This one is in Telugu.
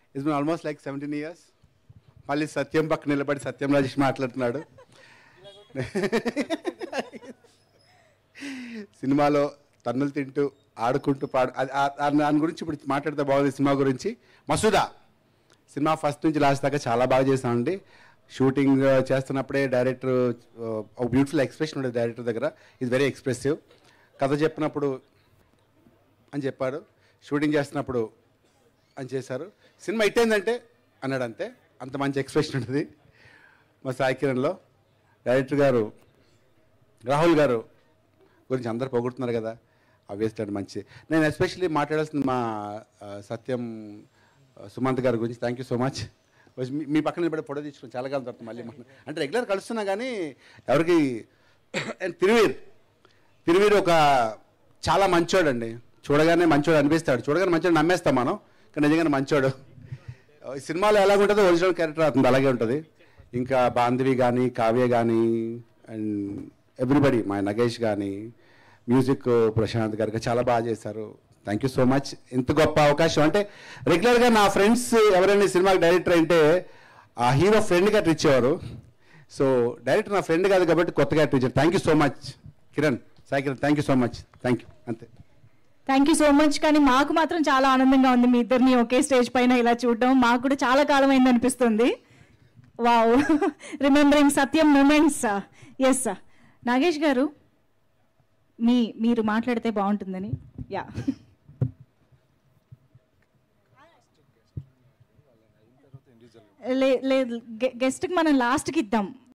it's been almost like seventeen years మళ్ళీ సత్యం పక్క నిలబడి సత్యం రాజేష్ మాట్లాడుతున్నాడు సినిమాలో తన్నులు తింటూ ఆడుకుంటూ పాడు అది ఆ- ఆ- దాని గురించి ఇప్పుడు మాట్లాడితే బాగుంది సినిమా గురించి మసూదా సినిమా ఫస్ట్ నుంచి లాస్ట్ దాకా చాలా బాగా చేసామండి షూటింగ్ చేస్తున్నప్పుడే డైరెక్టర్ ఒక బ్యూటిఫుల్ ఎక్స్ప్రెషన్ ఉండేది డైరెక్టర్ దగ్గర ఇది వెరీ ఎక్స్ప్రెసివ్ కథ చెప్పినప్పుడు అని చెప్పాడు షూటింగ్ చేస్తున్నప్పుడు అని చేశారు సినిమా హిట్ అయిందంటే అన్నాడు అంతే అంత మంచి ఎక్స్ప్రెషన్ ఉంటుంది మా సాయి కిరణ్లో డైరెక్టర్ గారు రాహుల్ గారు గురించి అందరు పొగుడుతున్నారు కదా ఆబ్వియస్లీ అది మంచి నేను ఎస్పెషల్లీ మాట్లాడాల్సింది మా ఆ, సత్యం ఆ, సుమంత్ గారి గురించి థ్యాంక్ యూ సో మచ్ వచ్చి మీ- మీ పక్కన నిలబడి ఫోటో తీసుకుని చాలా కాలం తర్వాత మళ్ళీ మనం- అంటే రెగ్యులర్ కలుస్తున్నా కానీ ఎవరికి అండ్ తిరువీర్ తిరువీర్ ఒక చాలా మంచోడు అండి చూడగానే మంచోడు అనిపిస్తాడు చూడగానే మంచోడు నమ్మేస్తాం మనం కానీ నిజంగానే మంచోడు ఈ సినిమాలో ఎలాగ ఉంటుందో ఒరిజినల్ క్యారెక్టర్ అతను అలాగే ఉంటుంది ఇంకా బాంధవి కానీ కావ్య కానీ అండ్ ఎవ్రీబడి మా నగేష్ కానీ మ్యూజిక్ ప్రశాంత్ గారికి చాలా బాగా చేశారు థ్యాంక్ యూ సో మచ్ ఇంత గొప్ప అవకాశం అంటే రెగ్యులర్గా నా ఫ్రెండ్స్ ఎవరైనా ఈ సినిమాకి డైరెక్టర్ అంటే ఆ హీరో ఫ్రెండ్గా ట్రీట్ ఇచ్చేవారు సో డైరెక్టర్ నా ఫ్రెండ్ కాదు కాబట్టి కొత్తగా ట్రీట్ ఇచ్చారు thank you so much Kiran Sai Kiran thank you so much thank you అంతే థ్యాంక్ యూ సో మచ్ కానీ మాకు మాత్రం చాలా ఆనందంగా ఉంది మీ ఇద్దరిని ఒకే స్టేజ్ పైన ఇలా చూడడం మాకు కూడా చాలా కాలం అయింది అనిపిస్తుంది wow remembering Satyam moments S Nagesh garu మీ మీరు మాట్లాడితే బాగుంటుందని యా లేదు గెస్ట్కి మనం లాస్ట్కి ఇద్దాం